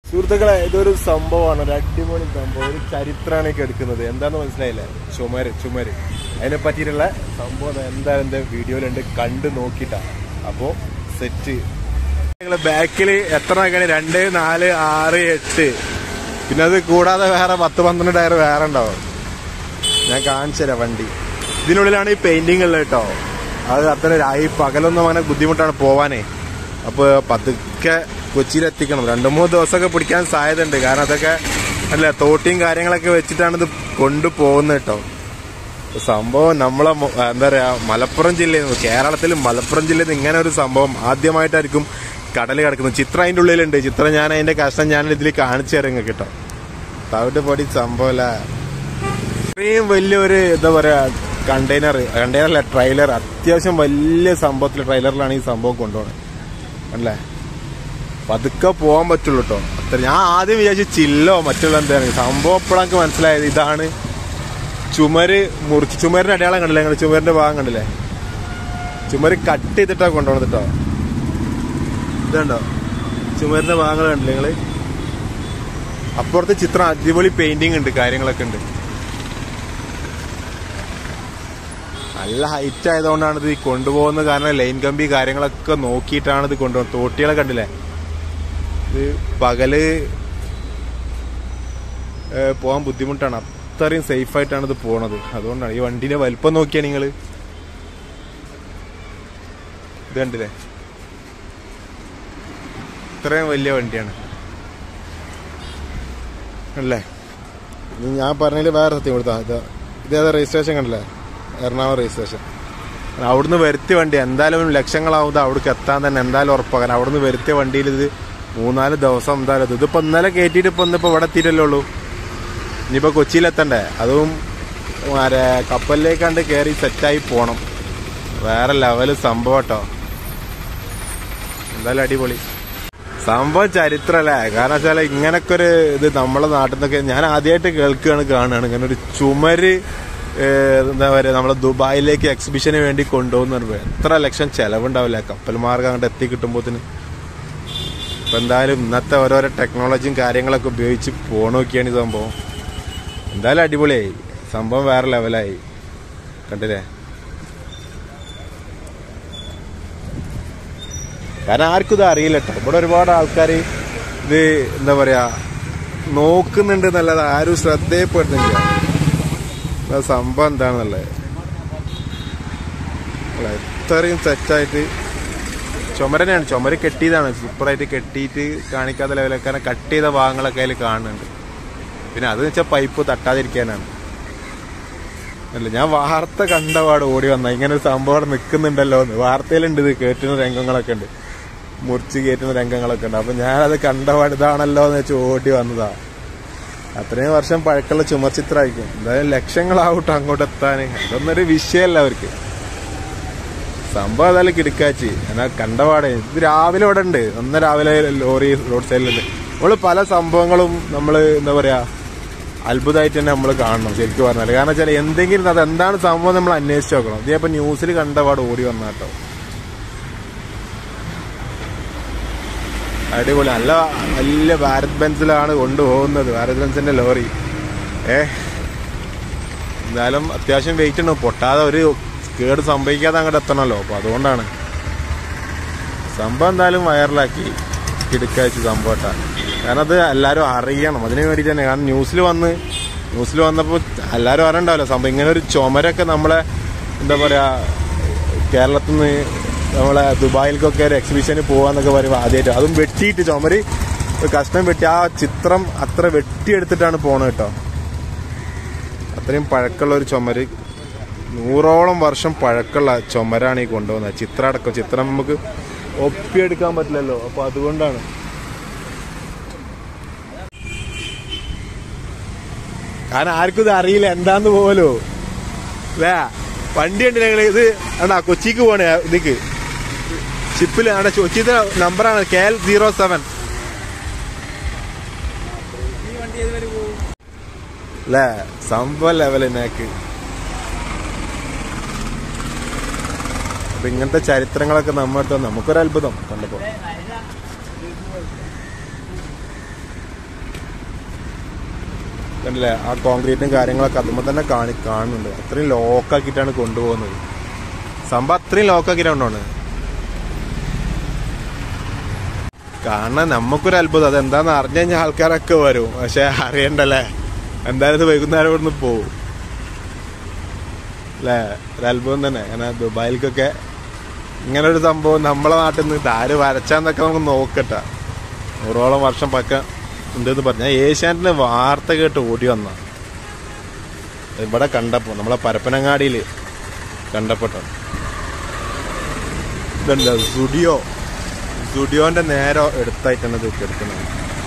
സുഹൃത്തുക്കളെ ഇതൊരു സംഭവമാണ് ഒരു അടിപൊളി സംഭവം ഒരു ചരിത്രമാണ് ഈ എടുക്കുന്നത് എന്താന്ന് മനസ്സിലായില്ല ചുമര് ചുമര് അതിനെ പറ്റിയിട്ടുള്ള സംഭവം എന്താ എന്റെ വീഡിയോയിലുണ്ട് കണ്ട് നോക്കിട്ടാ അപ്പോ സെറ്റ് നിങ്ങള് ബാക്കിൽ എത്ര ആക്കാണ് രണ്ട് നാല് ആറ് എട്ട് പിന്നെ അത് കൂടാതെ വേറെ പത്ത് പന്ത്രണ്ട് ടയർ വേറെ ഉണ്ടാവും ഞാൻ കാണിച്ചു തരാം വണ്ടി ഇതിനുള്ളിലാണ് ഈ പെയിന്റിംഗ് ഉള്ളത് കേട്ടോ അത് അത്ര രായി പകലൊന്നും അങ്ങനെ ബുദ്ധിമുട്ടാണ് പോവാനേ അപ്പൊ പതുക്കെ കൊച്ചിയിൽ എത്തിക്കണം രണ്ടു മൂന്ന് ദിവസമൊക്കെ പിടിക്കാൻ സാധ്യത ഉണ്ട് കാരണം അതൊക്കെ അല്ല തോട്ടിയും കാര്യങ്ങളൊക്കെ വെച്ചിട്ടാണ് ഇത് കൊണ്ടുപോകുന്നത് കേട്ടോ സംഭവം നമ്മളെ മൊ- എന്താ പറയാ മലപ്പുറം ജില്ലയിൽ നിന്ന് കേരളത്തിൽ മലപ്പുറം ജില്ലയിൽ നിന്ന് ഇങ്ങനെ ഒരു സംഭവം ആദ്യമായിട്ടായിരിക്കും കടൽ കിടക്കുന്നത് ചിത്രം അതിന്റെ ഉള്ളിലുണ്ട് ചിത്രം ഞാൻ അതിന്റെ കഷ്ണം ഞാൻ ഇതിൽ കാണിച്ചു തരാം നിങ്ങൾക്ക് കേട്ടോ തവിട്ട് പൊടി സംഭവമല്ല ഇത്രയും വലിയൊരു എന്താ പറയാ കണ്ടെയ്നർ കണ്ടെയ്നറല്ല ട്രെയിലർ അത്യാവശ്യം വലിയ സംഭവത്തിൽ ട്രെയിലറിലാണ് ഈ സംഭവം കൊണ്ടുപോകുന്നത് അല്ലേ പതുക്കെ പോകാൻ പറ്റുള്ളൂ കേട്ടോ അത്ര ഞാൻ ആദ്യം വിചാരിച്ചു ചില്ലോ മറ്റുള്ള എന്താണ് സംഭവം ഇപ്പോഴാണ് മനസ്സിലായത് ഇതാണ് ചുമര് മുറിച്ച് ചുമരിന്റെ അടയാളം കണ്ടില്ലേ നിങ്ങൾ ചുമരിന്റെ ഭാഗം കണ്ടില്ലേ ചുമര് കട്ട് ചെയ്തിട്ടാ കൊണ്ടുപോകുന്നത് കേട്ടോ ഇതുണ്ടോ ചുമരിന്റെ ഭാഗങ്ങൾ കണ്ടില്ലേ നിങ്ങള് അപ്പുറത്തെ ചിത്രം അടിപൊളി പെയിന്റിംഗ് ഉണ്ട് കാര്യങ്ങളൊക്കെ ഉണ്ട് നല്ല ഹൈറ്റ് ആയതുകൊണ്ടാണ് ഇത് ഈ കൊണ്ടുപോകുന്നത് കാരണം ലൈൻ കമ്പി കാര്യങ്ങളൊക്കെ നോക്കിയിട്ടാണ് ഇത് കൊണ്ടുപോകുന്നത് തോട്ടികളെ കണ്ടില്ലേ ഇത് പകല് ഏ, പോകാൻ ബുദ്ധിമുട്ടാണ് അത്രയും സേഫ് ആയിട്ടാണ് ഇത് പോണത് അതുകൊണ്ടാണ് ഈ വണ്ടിന്റെ വലിപ്പം നോക്കിയാ നിങ്ങള് ഇത് കണ്ടില്ലേ ഇത്രയും വലിയ വണ്ടിയാണ് അല്ലേ ഇത് ഞാൻ പറഞ്ഞതിൽ വേറെ സത്യം കൊടുത്താ ഇത് ഇതേതാ രജിസ്ട്രേഷൻ കണ്ടില്ലേ എറണാകുളം രജിസ്ട്രേഷൻ അവിടുന്ന് വരുത്തിയ വണ്ടി എന്തായാലും ലക്ഷങ്ങളാവും അവിടേക്ക് എത്താൻ തന്നെ എന്തായാലും ഉറപ്പാക്കാൻ അവിടുന്ന് വരുത്തിയ വണ്ടിയിൽ ഇത് മൂന്നാല് ദിവസം എന്തായാലും ഇത് ഇതിപ്പോ ഇന്നലെ കയറ്റിയിട്ട് ഇപ്പൊ ഇന്നിപ്പോ ഇവിടെ എത്തിയിട്ടല്ലേ ഉള്ളൂ ഇനിയിപ്പോ കൊച്ചിയിലെത്തണ്ടേ അതും ആരെ കപ്പലിലേക്കാണ്ട് കയറി സെറ്റായി പോണം വേറെ ലെവല് സംഭവം കേട്ടോ എന്തായാലും അടിപൊളി സംഭവം ചരിത്രല്ലേ കാരണം വെച്ചാൽ ഇങ്ങനൊക്കെ ഒരു ഇത് നമ്മളെ നാട്ടിൽ നിന്നൊക്കെ ഞാൻ ആദ്യമായിട്ട് കേൾക്കുകയാണ് കാണുകയാണ് ഇങ്ങനെ ഒരു ചുമര് ഏഹ്, എന്താ പറയുക നമ്മളെ ദുബായിലേക്ക് എക്സിബിഷന് വേണ്ടി കൊണ്ടുപോകുന്ന പറയുമ്പോൾ എത്ര ലക്ഷം ചെലവുണ്ടാവില്ല കപ്പൽ മാർഗം അങ്ങോട്ട് എത്തി കിട്ടുമ്പോത്തിന് ഇപ്പൊ എന്തായാലും ഇന്നത്തെ ഓരോരോ ടെക്നോളജിയും കാര്യങ്ങളൊക്കെ ഉപയോഗിച്ച് പോണോക്കിയാണ് ഈ സംഭവം എന്തായാലും അടിപൊളിയായി സംഭവം വേറെ ലെവലായി കണ്ടില്ലേ കാരണം ആർക്കും ഇത് അറിയില്ല കേട്ടോ ഇവിടെ ഒരുപാട് ആൾക്കാർ ഇത് എന്താ പറയാ നോക്കുന്നുണ്ട് എന്നല്ലാതെ ആരും ശ്രദ്ധയപ്പെടുന്നില്ല ഇത് സംഭവം എന്താണെന്നുള്ളത് അല്ല, ഇത്രയും സെറ്റായിട്ട് ചുമരനെയാണ് ചുമര് കെട്ടിയതാണ് സൂപ്പറായിട്ട് കെട്ടിയിട്ട് കാണിക്കാത്ത ലെവലൊക്കെ കാരണം കട്ട് ചെയ്ത ഭാഗങ്ങളൊക്കെ അതിൽ കാണുന്നുണ്ട് പിന്നെ അത് വെച്ചാൽ പൈപ്പ് തട്ടാതിരിക്കാനാണ് അല്ല ഞാൻ വാർത്ത കണ്ടപാട് ഓടി വന്ന ഇങ്ങനെ ഒരു സംഭവം അവിടെ നിൽക്കുന്നുണ്ടല്ലോ എന്ന് വാർത്തയിലുണ്ട് ഇത് കേട്ടുന്ന രംഗങ്ങളൊക്കെ ഉണ്ട് മുറിച്ച് കയറ്റുന്ന രംഗങ്ങളൊക്കെ ഉണ്ട് അപ്പൊ ഞാനത് കണ്ടപാട് ഇതാണല്ലോ എന്ന് വെച്ച് ഓടി വന്നതാ അത്രയും വർഷം പഴക്കമുള്ള ചുമർചിത്രമായിരിക്കും എന്തായാലും ലക്ഷങ്ങളാവട്ടെ അങ്ങോട്ട് എത്താൻ അതൊന്നൊരു വിഷയമല്ല അവർക്ക് സംഭവം ഏതായാലും കിടക്കാച്ചി എന്നാ കണ്ടപാടെ ഇത് രാവിലെ ഇവിടെ ഉണ്ട് ഒന്ന് രാവിലെ ലോറി റോഡ് സൈഡിലുണ്ട് നമ്മള് പല സംഭവങ്ങളും നമ്മള് എന്താ പറയാ അത്ഭുതമായിട്ട് തന്നെ നമ്മൾ കാണണം ശരിക്കും പറഞ്ഞാൽ കാരണം വെച്ചാൽ എന്തെങ്കിലും അത് എന്താണ് സംഭവം നമ്മൾ അന്വേഷിച്ച് നോക്കണം ഇത് ഇപ്പൊ ന്യൂസിൽ കണ്ടപാട് ഓടി വന്ന കേട്ടോ അടിപൊളി നല്ല വലിയ ഭാരത് ബെൻസിലാണ് കൊണ്ടുപോകുന്നത് ഭാരത് ബെൻസിന്റെ ലോറി ഏ എന്തായാലും അത്യാവശ്യം വെയിറ്റ് ഉണ്ട് പൊട്ടാതെ ഒരു കേട് സംഭവിക്കാതെ അങ്ങോട്ട് എത്തണമല്ലോ അപ്പൊ അതുകൊണ്ടാണ് സംഭവം എന്തായാലും വൈറലാക്കി കിടക്കാച്ച് സംഭവട്ടാ കാരണം അത് എല്ലാവരും അറിയണം അതിന് വേണ്ടിയിട്ട് തന്നെ കാരണം ന്യൂസിൽ വന്ന് ന്യൂസിൽ വന്നപ്പോൾ എല്ലാവരും അറിയണ്ടാവല്ലോ സംഭവം ഇങ്ങനെ ഒരു ചുമരൊക്കെ നമ്മളെ എന്താ പറയാ കേരളത്തിൽ നിന്ന് നമ്മളെ ദുബായിലേക്കൊക്കെ ഒരു എക്സിബിഷന് പോവാന്നൊക്കെ പറയുമ്പോൾ ആദ്യമായിട്ട് അതും വെട്ടിയിട്ട് ചുമര് ഒരു കഷ്ണം വെട്ടി ആ ചിത്രം അത്ര വെട്ടിയെടുത്തിട്ടാണ് പോണത് കേട്ടോ അത്രയും പഴക്കമുള്ള ഒരു ചുമര് നൂറോളം വർഷം പഴക്കമുള്ള ചുമരാണ് ഈ കൊണ്ടുപോകുന്നത് ചിത്രം അടക്കം ചിത്രം നമുക്ക് ഒപ്പിയെടുക്കാൻ പറ്റില്ലല്ലോ അപ്പൊ അതുകൊണ്ടാണ് കാരണം ആർക്കും ഇത് അറിയില്ല എന്താന്ന് പോലോ അല്ലേ വണ്ടി ഉണ്ട് ഞങ്ങള് ഇത് ആണ്ടാ കൊച്ചിക്ക് പോണേ ഇതിക്ക് ഷിപ്പിൽ ആണ്ടാ കൊച്ചിത്തെ നമ്പറാണ് കെ എൽ സീറോ സെവൻ അല്ലേ സംഭവം ലെവൽ എന്നാക്ക് അപ്പൊ ഇങ്ങനത്തെ ചരിത്രങ്ങളൊക്കെ നമ്മുടെ അടുത്ത് വന്ന് നമുക്കൊരു അത്ഭുതം കണ്ടപ്പോ കണ്ടില്ലേ ആ കോൺക്രീറ്റും കാര്യങ്ങളൊക്കെ അതുമ്പോൾ തന്നെ കാണി കാണുന്നുണ്ട് അത്രയും ലോക്കാക്കിയിട്ടാണ് കൊണ്ടുപോകുന്നത് സംഭവം അത്രയും ലോക്കാക്കിയിട്ടാണ് കാരണം നമുക്കൊരു അത്ഭുതം അതെന്താന്ന് അറിഞ്ഞു കഴിഞ്ഞാൽ ആൾക്കാരൊക്കെ വരും പക്ഷെ അറിയണ്ടല്ലേ എന്തായാലും ഇത് വൈകുന്നേരം ഇവിടുന്ന് പോവും അല്ലേ ഒരു അത്ഭുതം തന്നെ അങ്ങനെ ദുബായിലേക്കൊക്കെ ഇങ്ങനെ ഒരു സംഭവം നമ്മളെ നാട്ടിൽ നിന്ന് ഇതാര് വരച്ചാന്നൊക്കെ നമുക്ക് നോക്കട്ടെ നൂറോളം വർഷം പക്ക ഉണ്ടെന്ന് പറഞ്ഞ ഞാൻ ഏഷ്യാനെറ്റിന് വാർത്ത കേട്ട് ഓടി വന്ന ഇവിടെ കണ്ടപ്പോ നമ്മളെ പരപ്പനങ്ങാടിയിൽ കണ്ടപ്പെട്ടോ ഇതുണ്ട് സുഡിയോ സുഡിയോന്റെ നേരെ എടുത്തായിട്ടാണ് ഇത് എടുക്കുന്നത്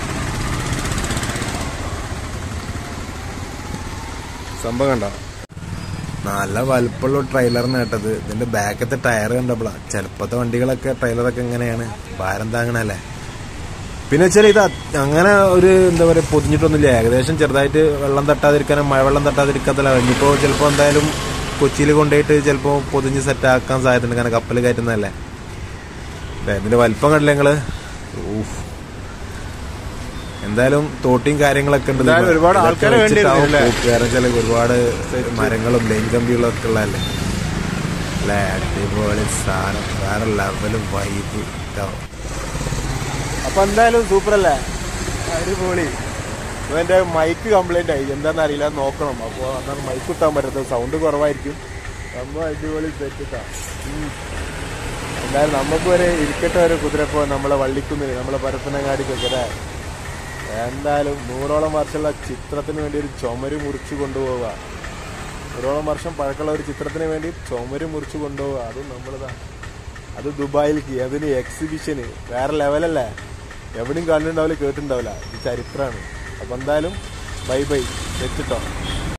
സംഭവം കണ്ടോ നല്ല വലുപ്പമുള്ള ട്രെയിലറിന് കേട്ടത് ഇതിന്റെ ബാക്കത്തെ ടയർ കണ്ടപ്പോളാ ചിലപ്പോഴത്തെ വണ്ടികളൊക്കെ ട്രെയിലറൊക്കെ എങ്ങനെയാണ് ഭാരം താങ്ങണല്ലേ പിന്നെ വെച്ചാൽ ഇത് അത് അങ്ങനെ ഒരു എന്താ പറയുക പൊതിഞ്ഞിട്ടൊന്നുമില്ല ഏകദേശം ചെറുതായിട്ട് വെള്ളം തട്ടാതിരിക്കാനും മഴവെള്ളം തട്ടാതിരിക്കാത്തല്ല ഇനിയിപ്പോൾ ചിലപ്പോൾ എന്തായാലും കൊച്ചിയിൽ കൊണ്ടുപോയിട്ട് ചിലപ്പോൾ പൊതിഞ്ഞ് സെറ്റ് ആക്കാൻ സാധ്യതയുണ്ട് കാരണം കപ്പൽ കയറ്റുന്നതല്ലേ ദേ, ഇതിന്റെ വലിപ്പം കണ്ടില്ല നിങ്ങള് ഊഫ്. എന്തായാലും തോട്ടിയും കാര്യങ്ങളൊക്കെ ഉണ്ട് എന്തായാലും ഒരുപാട് ഇതൊക്കെ ആൾക്കാരെ വെച്ചിട്ടാവും വേണ്ടിയിരുന്നില്ലേ? പോക്ക്. കാരണം വെച്ചാൽ ഒരുപാട് മരങ്ങളും ലൈൻ കമ്പികളും ഒക്കെ ഉള്ളതല്ലേ അല്ലേ അടിപൊളി സാധനം വേറെ ലെവലും വൈബ് ഇതാവും അപ്പൊ എന്തായാലും സൂപ്പർ അല്ലേ അടിപൊളി ഇവന്റെ മൈക്ക് കംപ്ലൈന്റ് ആയി എന്താണെന്ന് അറിയില്ല അത് നോക്കണം അപ്പോൾ അതാണ് മൈക്ക് കുത്താൻ പറ്റത്തത് സൗണ്ട് കുറവായിരിക്കും സംഭവം അടിപൊളി സെറ്റിട്ടാ എന്തായാലും നമുക്ക് ഒരു ഇരിക്കട്ടെ ഒരു കുതിരപ്പോ നമ്മളെ വള്ളിക്കുന്നില്ല നമ്മളെ പരപ്പനങ്ങാടിക്കൊക്കെ അല്ലേ എന്തായാലും നൂറോളം വർഷമുള്ള ചിത്രത്തിന് വേണ്ടി ഒരു ചുമര് മുറിച്ചു കൊണ്ടുപോവുക നൂറോളം വർഷം പഴക്കമുള്ള ഒരു ചിത്രത്തിന് വേണ്ടി ചുമര് മുറിച്ചു കൊണ്ടുപോവുക അതും നമ്മളിതാ അത് ദുബായിലേക്ക് അതിന് എക്സിബിഷന് വേറെ ലെവലല്ലേ എവിടെയും കണ്ടിട്ടുണ്ടാവില്ല കേട്ടിട്ടുണ്ടാവില്ല ഇത് ചരിത്രമാണ് അപ്പൊ എന്തായാലും ബൈ ബൈ വെച്ചിട്ടോ